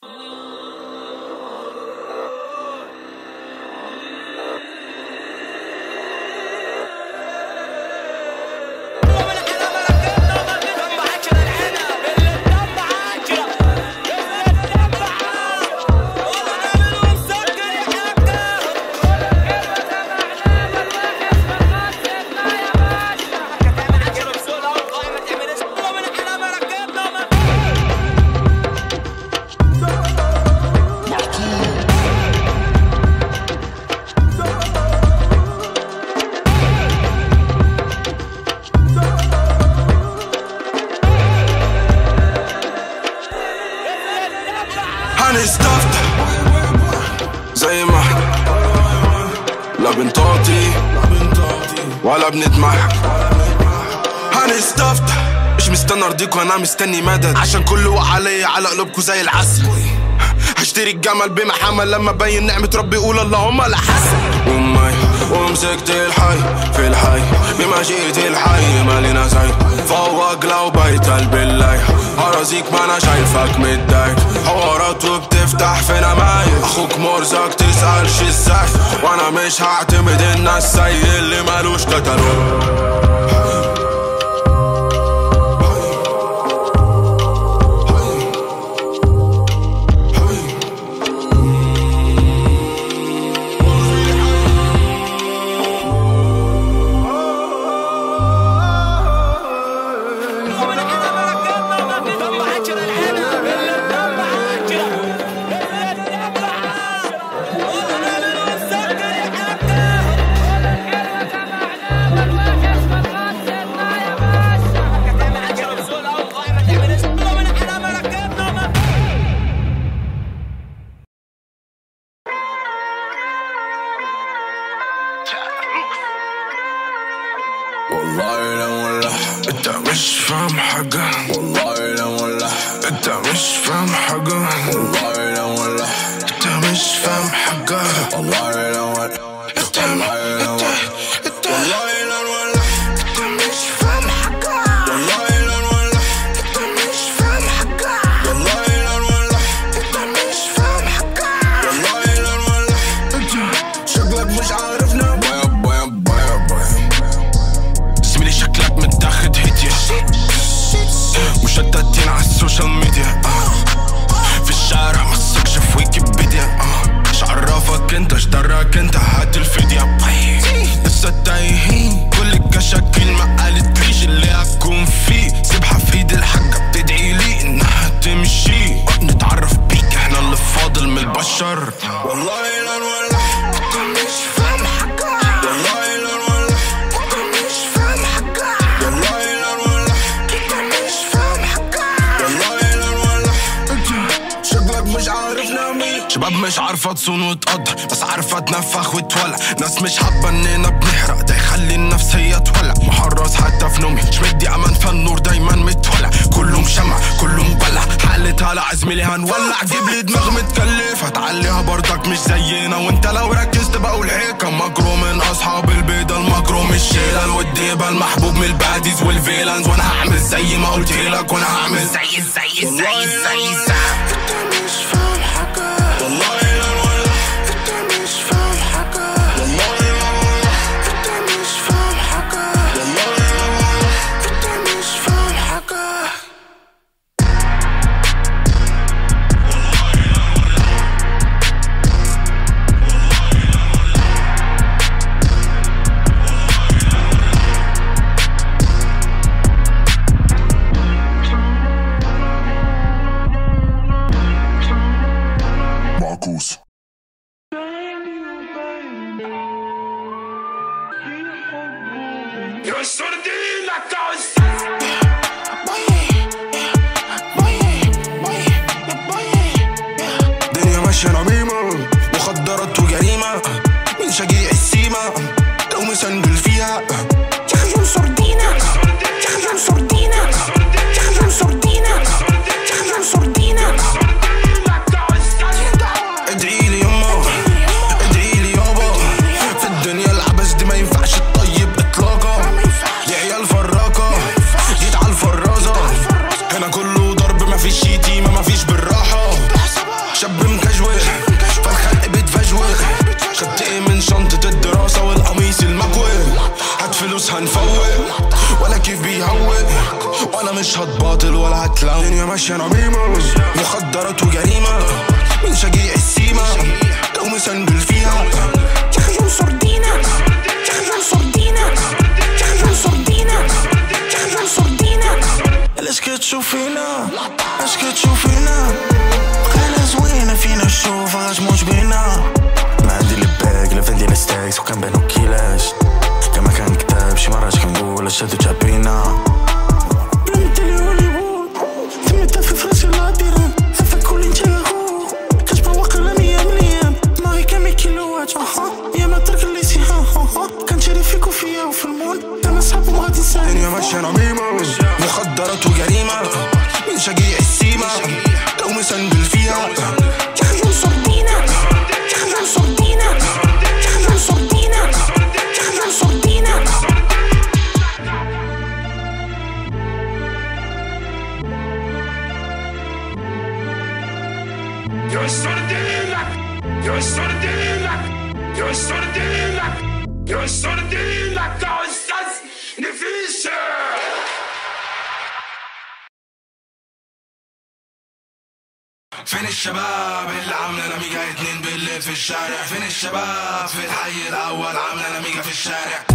هنستفتح زي ما احنا لا بنطاطي ولا بنتمحك هنستفتح مش مستني ارضيكوا انا مستني مدد عشان كله وقع عليا على قلوبكوا زي العسل هشتري الجمل بمحمل لما بين نعمة ربي قول اللهم لا حسن ومي ومسكت الحي في الحي بمشيئة الحي مالينا زي فوق لو بيت بالله هرزيك ما انا شايفك متضايق حوارات وبتفتح في نمايل اخوك مرزق تسألش ازاي وانا مش هعتمد الناس زي اللي مالوش كتالوج والله لا ولا انت مش فاهم حاجة والله لا ولا انت مش فاهم حاجة والله لا ولا انت مش فاهم حاجة والله لا ولا انت والله لا ولا والله لا ولا انت مش فاهم حاجة والله لا ولا انت مش فاهم حاجة والله لا ولا انت مش فاهم حاجة والله لا ولا انت شكلك مش عارفنا بايا بايا بايا بايا زميلي شكلك متاخد هدية مشتتين على السوشيال ميديا آه. في الشارع مسكش في ويكيبيديا آه. ايش عرفك انت ايش دراك انت هات الفدية باي. لسه تايهين كل الكشاكيل ما قالتليش اللي هكون فيه سيبها في ايد الحاجة بتدعي لي انها تمشي نتعرف بيك احنا اللي فاضل من البشر والله لا ولا انت مش فاهم حاجة والله لا ولا انت مش فاهم حاجة والله لا ولا انت مش فاهم حاجة والله لا ولا انت شكلك مش عارفنا مين شباب مش عارفة تصون وتقدر بس عارفة تنفخ وتولع ناس مش حابة اننا بنحرق ده يخلي النفس هي تولع محرص حتى في نومي مش مدي امان فالنور دايما متولع كله مشمع كله مبلع حالتها لا زميلي هنولع جيب لي دماغ متكلفة تعليها برضك مش زينا وانت لو ركزت بقول هيك مجرو من اصحاب البيضة المجرو مش الشيلة الوديبة المحبوب من الباديز والفيلانز وانا هعمل زي ما قلت لك وانا هعمل زي زي زي زي زي انت مش فاهم حاجة والله لا ولا انت مش فاهم حاجة والله لا ولا انت مش فاهم حاجة والله لا ولا انت مش فاهم حاجة وانا مش هتباطل ولا هتلام الدنيا ماشية نميمة مخدرات وجريمة مين شجيع السيمة لو مسندل فيها يا اخي انصر دينك يا اخي انصر دينك يا اخي انصر دينك يا اخي انصر دينك ليش كتشوفينا ليش كتشوفينا خير زوينة فينا الشوف غاش موش بينا ما عندي لباك لا فندي الستاكس وكان بانو كيلاش كما كان كتاب شي مرات كنقول شادو جابينا بنت هوليوود ثمتها في فرنسا لابيران عفاك كل انت هو كتبقى واقع مية من الايام دماغي كامي كيلوات اها يا ما ترك اللي سي ها ها ها كنشري في كوفية وفي المول انا صحاب وغادي نسالي الدنيا ماشية نميمة مخدرات وجريمة مين شجيع السيمة لو مسندل فيها يا اخي انصر دينك يا اخي انصر دينك يا اخي انصر دينك يا اخي انصر دينك You're sardina! You're sardina! You're sardina! You're sardina! To estás difícil! فين الشباب اللي عاملة ميجا اتنين بالليل في الشارع فين الشباب في الحي الأول عاملة ميجا في الشارع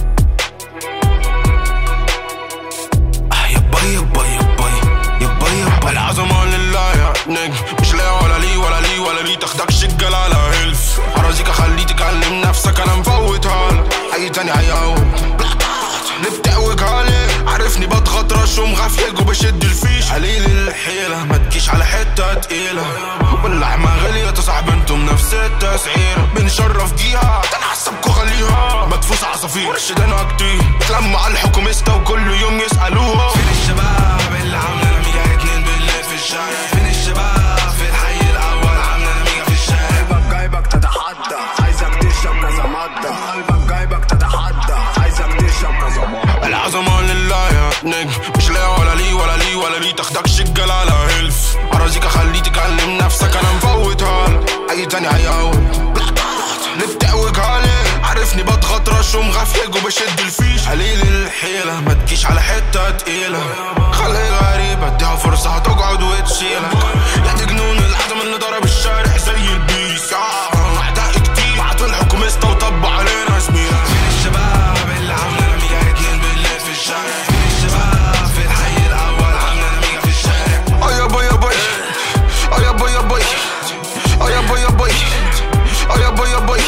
آه يبا يبا يبا يبا يبا العظمة لله يا نجم مش لا ولا لي ولا لي ولا لي تاخدكش الجلالة هلف أراضيك أخليه تكلم نفسك أنا مفوتها لك أي تاني هيقوم اللي بتعوجها ليه عارفني بضغط رش ومغفيج وبشد الفيش قليل الحيلة ما تجيش على حتة تقيلة واللحمة غالية تصاحب انتم نفس التسعيرة بنشرف جيها ده انا حسبكوا غليها مدفوس عصافير ورشدنا كتير اتلموا على الحكوميستا وكل يوم يسألوها فين الشباب اللي عاملة ميجا اتنين بالليل في الشارع فين الشباب في الحي الأول عاملة ميجا في الشارع قلبك جايبك تتحدى عايزك تشرب كذا مادة قلبك جايبك تتحدى عايزك تشرب كذا مادة العظمة لله يا نجم مش لا ولا لي ولا لي ولا لي تاخدكش الجلالة هلف أراضيك أخليه تكلم نفسك أنا مفوتها لك أي تاني هيقوم اللي بتعوجها ليه عارفني بضغط رش ومغفيج وبشد الفيش قليل الحيلة ما تجيش على حتة تقيلة خلي غريبة اديها فرصة هتقعد وتشيلك يا دي جنون العدم اللي ضرب الشارع زي البيس آه، أعداء كتير بعتوا الحكوميستا وطبوا علينا زميلة فين الشباب اللي عاملة ميجا اتنين بالليل في الشارع فين الشباب في الحي الأول عاملة ميجا في الشارع آه يا باي يا باي آه يا باي يا باي آه يا باي يا باي آه يا باي يا باي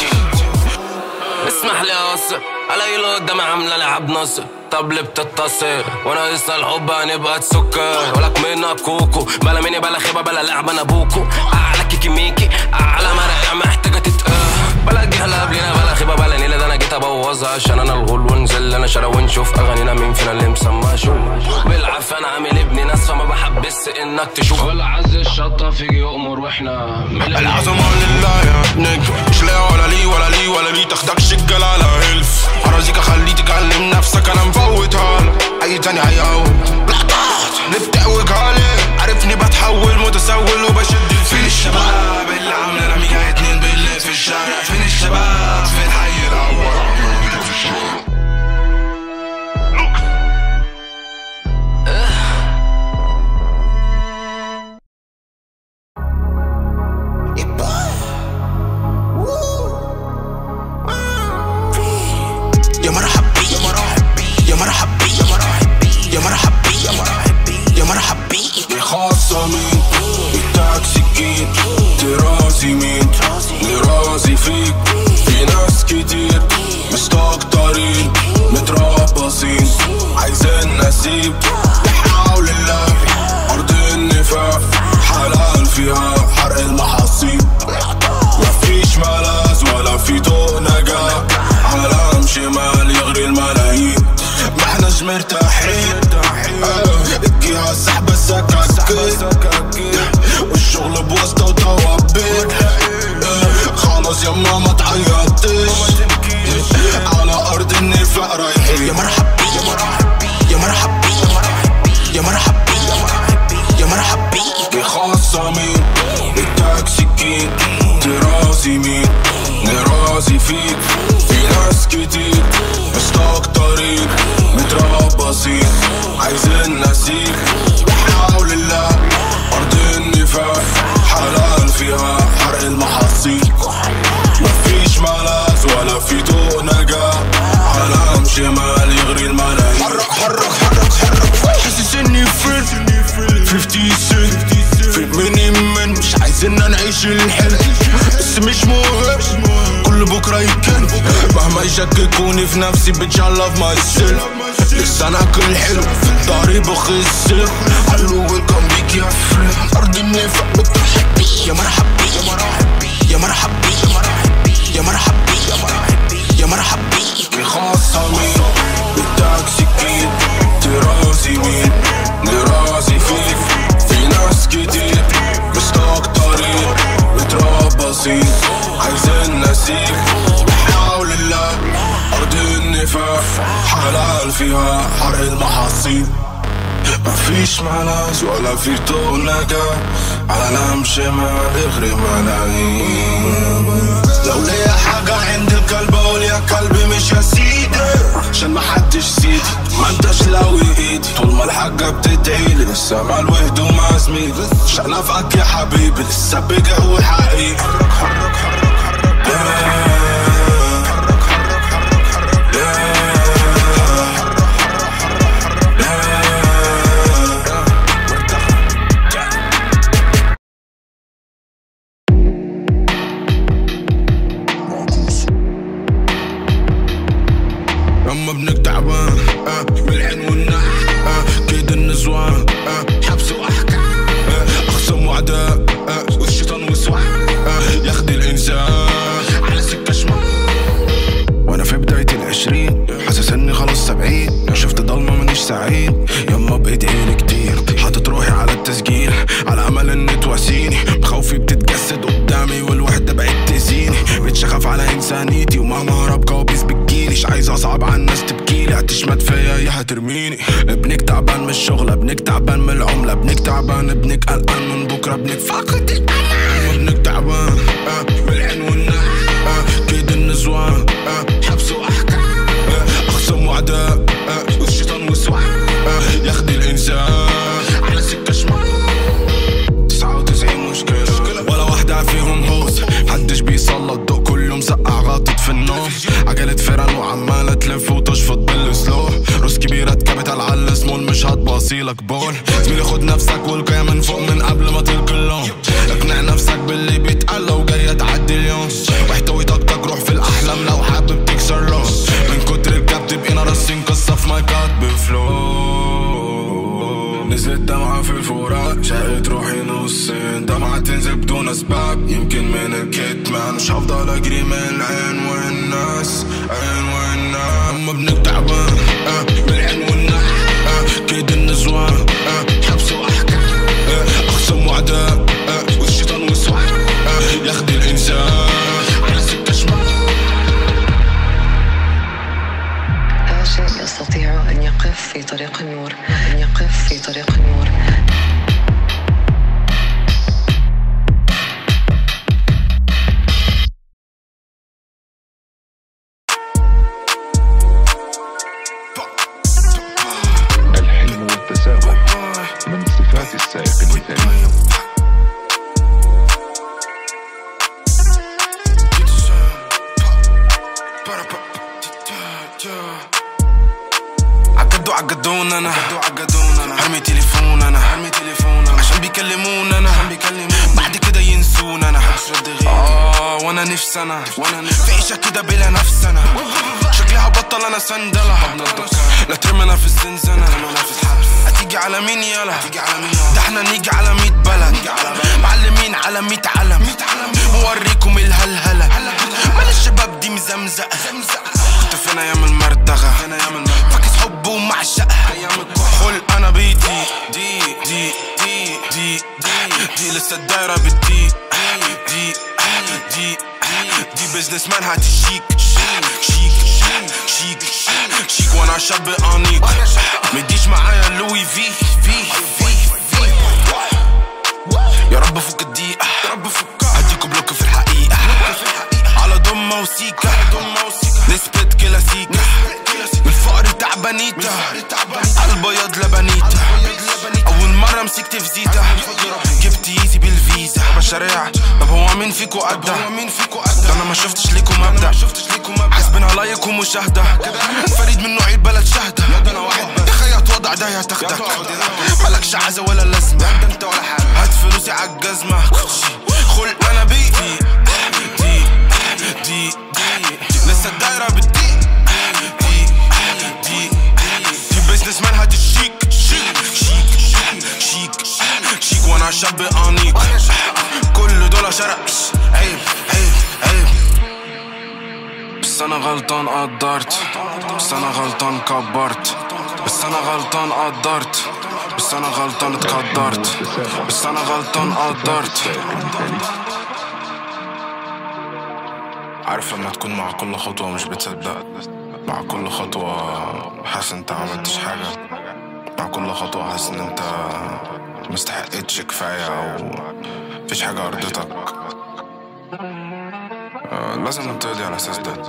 اسمح لي اوصل الاقي اللي قدامي عامله لعب نص طب ليه بتتصل وانا لسه الحب هنبقى سكر ولك منك كوكو بلا مني بلا خيبه بلا لعبه انا بوكو اعلى كيكي ميكي اعلى مرقه محتاجه تتقاه بلا جهله قبلنا بلا خيبه بلا نيله ده انا جيت ابوظها عشان انا الغول ونزل انا شارع ونشوف اغانينا مين فينا اللي مسمى شو بالعافيه انا عامل ابن ناس فما بحبس انك تشوف ولا عز الشطه يجي يؤمر واحنا العظمة لله يا نجم مش لا ولا لي ولا لي ولا لي تاخدكش الجلالة هلف أراضيك أخليه تكلم نفسك أنا مفوتها لك أي تاني هيقوم اللي بتعوجها ليه عارفني بتحول متسول وبشد فين الشباب اللي عاملة ميجا اتنين بالليل في الشارع فين الشباب في الحي الأول عاملة ميجا في الشارع يا مرحب بي يا مرحب بي يا مرحب بي يا مرحب بي يا مرحب بي يا مرحب بي يا مرحب بي الخاصمين بتاعك سكين ترازي مين نرازي فيك في ناس كتير مستكترين متربصين عايزين نسيب بحول الله أرض النفاق حلال فيها حرق المحاصيل مفيش ملاذ ولا في طوق نجاة عالم شمال يغري الملايين ما احناش مرتاحين آه، الجهاز سحب السكاكين والشغل بواسطة وطوابير آه، خلاص يما ما تعيطيش على ارض النفاق رايحين يا مرحب بي يا مرحب بي يا مرحب بي يا مرحب بي يا مرحب بي يا مرحب بي خاصمين اداك سكين ترازي مين نرازي فيك في ناس كتير مستكترين متربصين عايزين نسيب عايش الحلم بس مش مهم كل بكرة يتكلم مهما يشككوني في نفسي bitch I love myself لسه انا كل حلو في الطريق بخسر حلو ويلكم بيك يا فريند ارض النفاق بترحب بي يا مرحب بي يا مرحب بي يا مرحب بي يا مرحب بي يا مرحب بي يا مرحب بي يا مرحب بي بخصمي بالتاكسي كيد تراسي مين لراسي فيك في ناس كتير مشتاق طريق متربصين عايزين نسيب بحول الله أرض النفاق حلال فيها حرق المحاصيل مفيش ملاذ ولا في طول نجاة عالم شمال يغري ملايين لو ليا حاجة عند الكلب اقول يا كلبي مش يا سيدي عشان محدش سيدي ما انتش لاوي ايدي طول ما الحاجة بتدعيلي لسه مال وهدوء مع زميلي مش انافقك يا حبيبي لسه بجو حقيقي حرك حرك حرك حرك اما ابنك تعبان آه بالعين والنح آه كيد النزوان آه حبس واحكام آه اخصم وعداء آه والشيطان وسواح آه ياخد الانسان على سكه شمال وانا في بداية العشرين حاسس اني خلاص سبعين شفت ضلمة مانيش سعيد يما بادعيلي كتير حاطط روحي على التسجيل على امل ان تواسيني بخوفي بتتجسد قدامي والوحدة بقت تزيني بقتش اخاف على انسانيتي ومهما هرب كوابيس بتجيليش عايز اصعب على الناس تبكيلي هتشمت فيا يا هترميني ابنك تعبان من الشغل ابنك تعبان من العملة ابنك تعبان ابنك قلقان من بكرة ابنك فاقد الأمان ابنك تعبان آه بالعين والنح آه كيد النزوان آه حبس واحكام آه اخصم وعداء آه والشيطان وسواح آه ياخد الانسان على سكه شمال 99 مشكلة ولا واحدة فيهم هوس محدش بيصلى الضوء كله مسقع غاطط في النوم عجلة فرن وعمالة تلف وتشفط بالسلو روس كبيرة اتكبت على العل سمول مش هتباصيلك بول زميلي خد نفسك والقيا من فوق من قبل ما تلقي اللوم اقنع نفسك باللي بيتقال لو جاية تعدي اليوم واحتوي طاقتك روح في الأحلام لو حابب تكسر لون من كتر الكبت بقينا راسين قصة في مايكات بفلو نزلت دمعة في الفراق شقت روحي نصين دمعة تنزل بدون أسباب يمكن من الكتمان مش هفضل أجري من العين والناس عين والناس أما ابنك تعبان آه بالعين والنح آه كيد النزوان آه حبس وأحكام آه أخصم وعداء آه والشيطان وسواح آه ياخد الإنسان على سكة شمال لا شيء يستطيع أن يقف في طريق النور أن يقف في طريق النور الحلم والتساهل من صفات السائق المثالي عقدوا عقدون انا ارمي تليفون انا عشان بيكلمون انا بعد كده ينسون انا اه وانا نفسي انا في عيشه كده بلا نفس انا شكلي هبطل انا سندله لا ترمنا في الزنزانه هتيجي على مين يلا ده احنا نيجي على ميت بلد معلمين على ميت علم موريكم الهلهله مال الشباب دي مزمزقه كنت فين ايام المردغه فاكس حب ومعشقه خل انا بيدي دي دي دي دي دي دي لسه الدايره بتدي دي دي دي بزنس مان هتشيك شيك شيك شيك وانا شاب انيق مديش معايا لوي في في في في يا رب فك الدقيقة يا رب فك هديكوا بلوك في الحقيقة على ضمة وسيكة نسبة كلاسيكا من الفقر تعبانيتا البياض لبنيتا أول مرة مسكت في زيتا جبت ايزي بالفيزا بشارع طب هو مين فيكو قدة ده انا ما شفتش ليكو مبدأ حاسبينها لايك ومشاهدة فريد من نوعي البلد شهدة يا خيط وضع ده يا تاخدك مالكش عزة ولا لازمة هات فلوسي عالجزمة كل انا بي دي دي دي دي لسه الدايرة بتضيق دي دي دي بزنس مان هات الشيك شيك شيك شيك شيك شيك وانا شاب انيق كل دول شرق عيب عيب عيب بس انا غلطان قدرت بس انا غلطان كبرت بس انا غلطان قدرت بس انا غلطان اتقدرت بس انا غلطان قدرت عارف لما تكون مع كل خطوة مش بتصدق مع كل خطوة حاسس انت عملتش حاجة مع كل خطوة حاسس ان انت مستحقتش كفاية او مفيش حاجة ارضتك آه، لازم تقضي على الاساس ده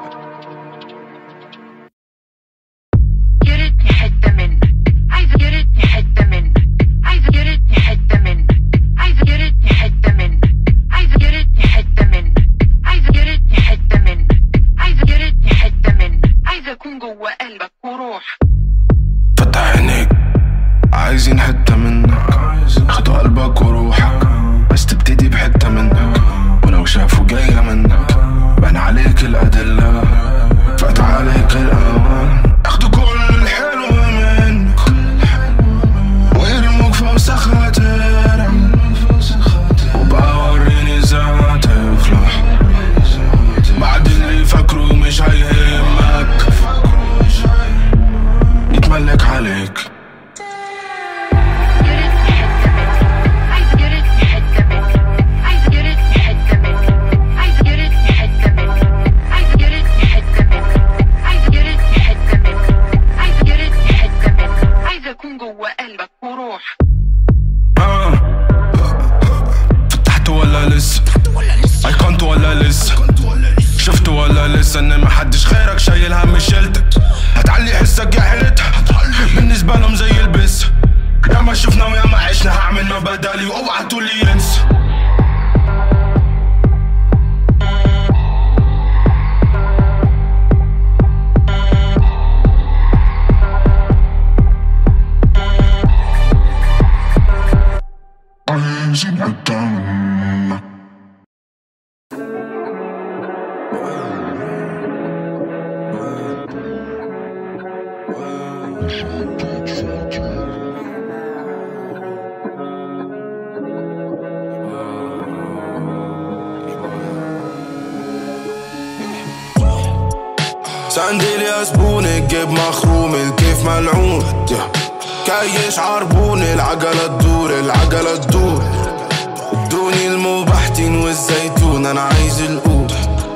يا ريتني حتة منك عايزة يا ريتني حتة منك عايزة يا ريتني حتة منك عايزة يا ريتني حتة منك عايزة يا ريتني حتة منك عايزة يا ريتني حتة منك عايزة يا ريتني حتة منك عايزة أكون جوه قلبك وروح فتح عينيك عايزين حتة منك خدوا قلبك وروحك بس تبتدي بحتة منك ولو شافوا جاية منك بان عليك الأدلة فات عليك الأوان اخدوا كل الحلو منك ويرموك في وسخ هترعب وبقى وريني ازاي هتفلح بعد اللي فاكره مش هيهمك يتملك عليك يا ريتني حتة منك عايزة يا ريتني حتة منك عايزة يا ريتني حتة منك عايزة يا ريتني حتة منك عايزة يا ريتني حتة منك عايزة يا ريتني حتة منك عايزة يا ريتني حتة منك عايزة أكون جوه قلبك وروح آه. فتحت ولا لسه ايقنت ولا لسه شفت ولا لسه ان محدش غيرك شايل هم شيلتك هتعلي حسك يا حيلتها بالنسبة لهم زي البس يا ما شفنا ويا ما عشنا هعمل ما بدالي واوعى تقولي ينسى عايزين حتة منك سندل يا زبون الجيب مخروم الكيف ملعون كيش عربون العجلة تدور العجلة تدور ادوني المبحتين والزيتون انا عايز القوت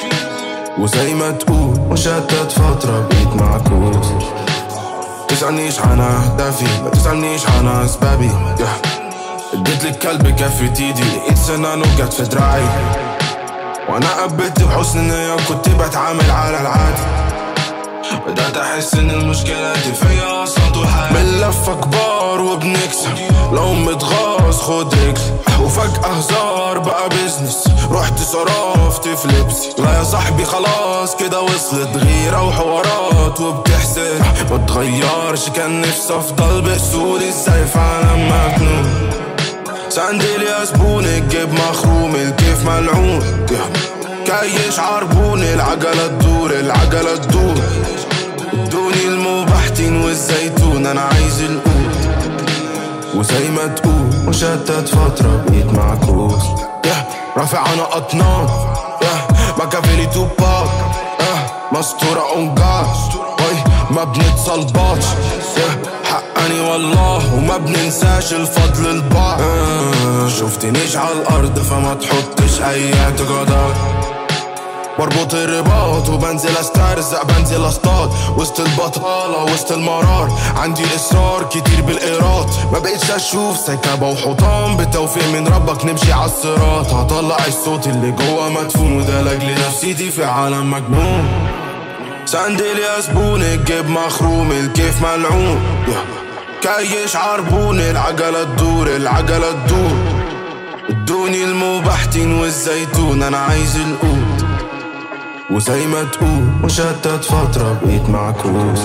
وزي ما تقول مشتت فترة بقيت معكوس تسألنيش عن أهدافي ما تسألنيش عن أسبابي yeah. اديت لك كلب كفة ايدي لقيت سنانه جت في دراعي وانا قبلت بحسن نية كنت بتعامل على العادي بدأت أحس إن المشكلة دي فيا أصلا طول حياتي بنلفة كبار وبنكسب لو متغاظ خد رجل وفجأة هزار بقى بيزنس رحت صرفت في لبسي لا يا صاحبي خلاص كده وصلت غيرة وحوارات وبتحسد ما تغيرش كان نفسي أفضل بأسود ازاي في عالم مجنون سندل يا زبون الجيب مخروم الكيف ملعون كيش عربون العجلة تدور العجلة تدور ادوني المبحتين والزيتون انا عايز القوت وزي ما تقول مشتت فترة بقيت معكوس yeah. رافع انا قطنان yeah. ماكافيلي توباك yeah. مستورة اون جاد ما بنتصلباش yeah. حقاني والله وما بننساش الفضل لبعض آه. شفتنيش على الارض فما تحطش اي اعتقادات بربط الرباط وبنزل استرزق بنزل اصطاد وسط البطالة وسط المرار عندي اصرار كتير بالايراد ما بقتش اشوف سكابة وحطام بتوفيق من ربك نمشي على الصراط هطلع الصوت اللي جوا مدفون وده لاجل نفسيتي في عالم مجنون سندل يا زبون الجيب مخروم الكيف ملعون كيش عربون العجلة تدور العجلة تدور ادوني المبحتين والزيتون انا عايز القوت وزي ما تقول مشتت فترة بقيت معكوس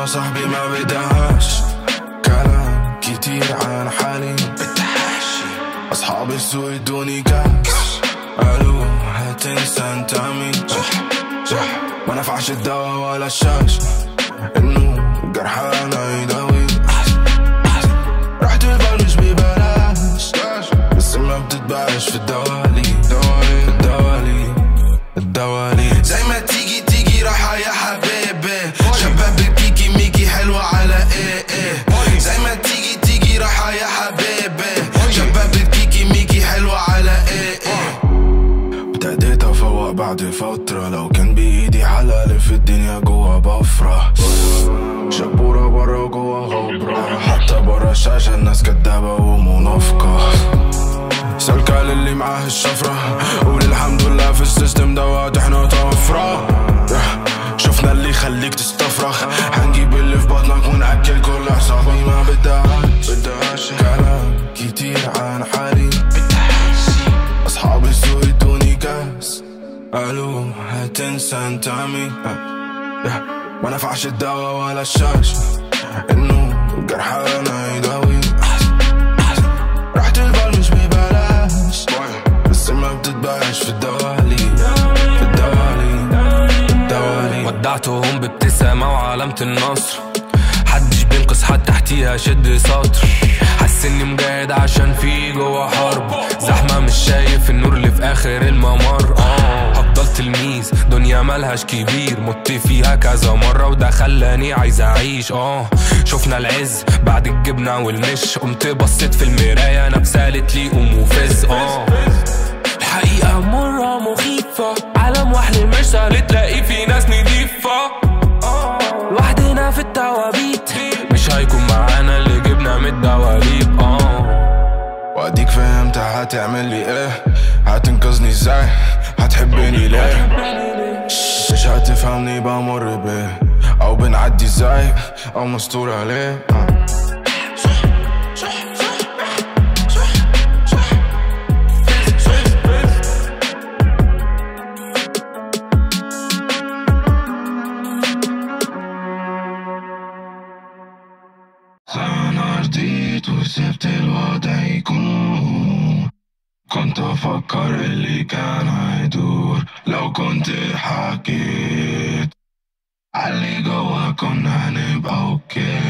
صاحبي ما بدهاش كلام كتير عن حالي أصحابي السوق يدوني كاس قالوا هتنسى انت مين ما نفعش الدواء ولا الشاش انه جرح انا يداوي رحت البال مش ببلاش بس ما بتتباعش في الدوالي في الدوالي الدوالي زي ما تيجي تيجي راحة يا حبيبي شباب الكيكي ميكي حلوة على ايه ايه زي ما تيجي تيجي راحة يا حبيبي شباب الكيكي ميكي حلوة على ايه ايه ابتديت افوق بعد فترة لو كان بايدي حلال في الدنيا جوا بفرح شبورة برا جوا غبرة حتى برا الشاشة الناس كدابة ومنافقة سلكة للي معاه الشفرة قول الحمد لله في السيستم دوت احنا طفرة شفنا اللي يخليك تستفرخ هنجيب اللي في بطنك ونأكل كل حسابي ما بدهاش بدهاش كلام كتير عن حالي أصحابي السوق يدوني كاس قالوا هتنسى انت مين ما نفعش الدواء ولا الشاش انه جرح انا يداوي رحت البال مش ببلاش بس ما بتتباعش في الدوالي في الدوالي الدوالي ودعتهم بابتسامة وعلامة النصر حدش بينقص حد تحتيها شد سطر حاسس اني مجاهد عشان في جوا حرب زحمة مش شايف النور اللي في اخر الممر اه هفضل تلميذ دنيا ملهاش كبير مت فيها كذا مرة وده خلاني عايز اعيش اه شفنا العز بعد الجبنة والمش قمت بصيت في المراية نفسها قالت لي قوم وفز اه الحقيقة مرة مخيفة عالم وحل مش سهل تلاقي في ناس نضيفة لوحدنا في التوابيت مش هيكون معانا اللي جبنا من الدواليب اه واديك فهمت هتعمل لي ايه هتنقذني ازاي هتحبني ليه مش هتفهمني بمر بيه او بنعدي ازاي او مستور عليه آه. انا رضيت وسبت الوضع يكون كنت افكر اللي كان هيدور لو كنت حكيت علي جوا كنا هنبقى اوكي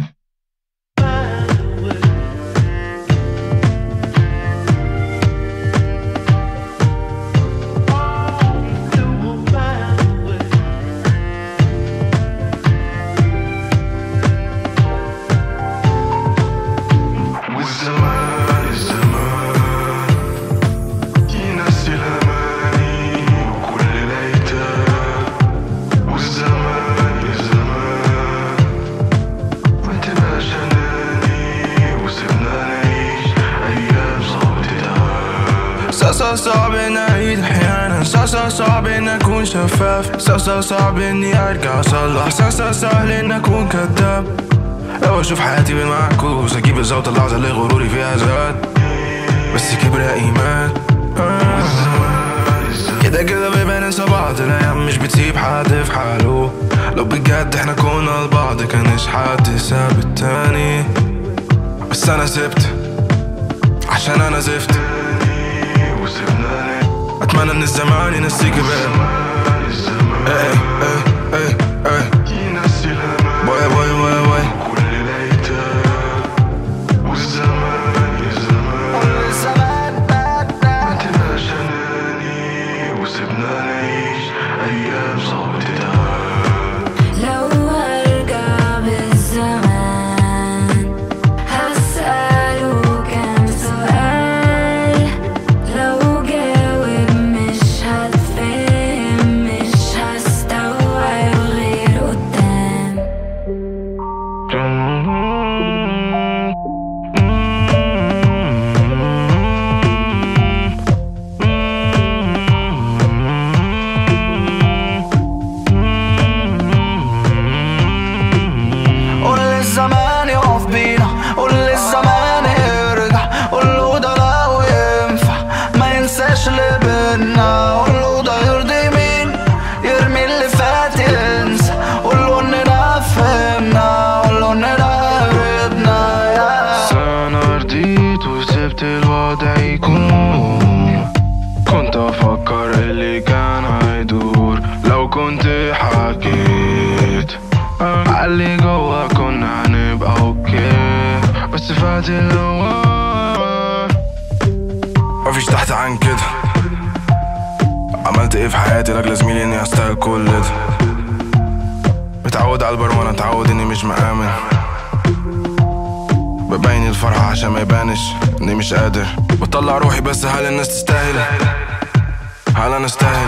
والزمان الزمان ينسي الأماني وكل ليلة والزمان الزمان ما تبقاش أناني وسيبنا نعيش أيام صعبة ساسا صعب اني اعيد احيانا ساسا صعب اني اكون شفاف ساسا صعب اني ارجع اصلح ساسا سهل اني اكون كذاب لو اشوف حياتي بالمعكوس اجيب الزوطة اللحظة اللي غروري فيها زاد بس كبريائي مات آه. كده كده بيبقى ننسى بعض الايام مش بتسيب حد في حاله لو بجد احنا كنا لبعض كانش حد ساب التاني بس انا سبت عشان انا زفت اتمنى ان الزمان ينسيك بقى ايه ايه ايه ايه باي باي باي باي لو ارجع بالزمان هسأله كام سؤال لو جاوب مش هتفهم مش هستوعب الوضع يكون كنت افكر اللي كان هيدور لو كنت حكيت علي جوا كنا هنبقى اوكي بس فات الاوان مفيش تحت عن كده عملت ايه في حياتي لاجل زميلي اني استاهل كل ده متعود على البرمانة اتعود اني مش مآمن ببين الفرحة عشان ما يبانش اني مش قادر بطلع روحي بس هل الناس تستاهل هل انا استاهل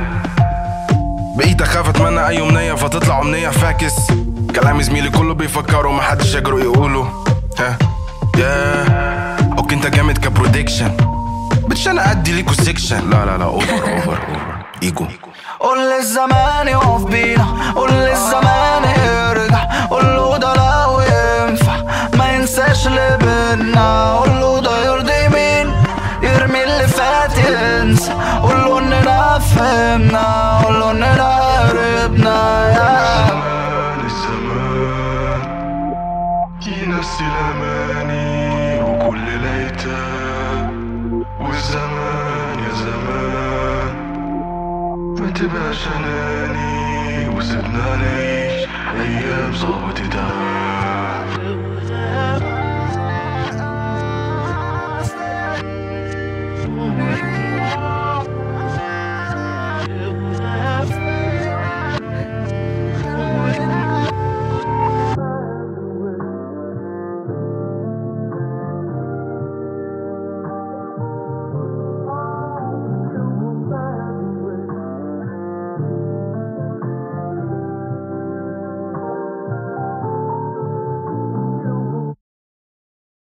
بقيت اخاف اتمنى اي امنية فتطلع امنية فاكس كلام زميلي كله بيفكره ومحدش يجرؤ يقوله ها يا اوكي انت جامد كبرودكشن بتش انا ادي ليكو سيكشن لا لا لا اوفر اوفر اوفر ايجو قول للزمان يقف بينا قول للزمان يرجع قول له ده لو ينفع ما ينساش اللي بينا قول له ده يرضي مين يرمي اللي فات ينسى قول له اننا فهمنا قول له اننا هربنا يا زمان الزمان ينسي الأماني وكل الأيتام والزمان يا زمان ما تبقاش أناني وسيبنا نعيش أيام صعبة تتعب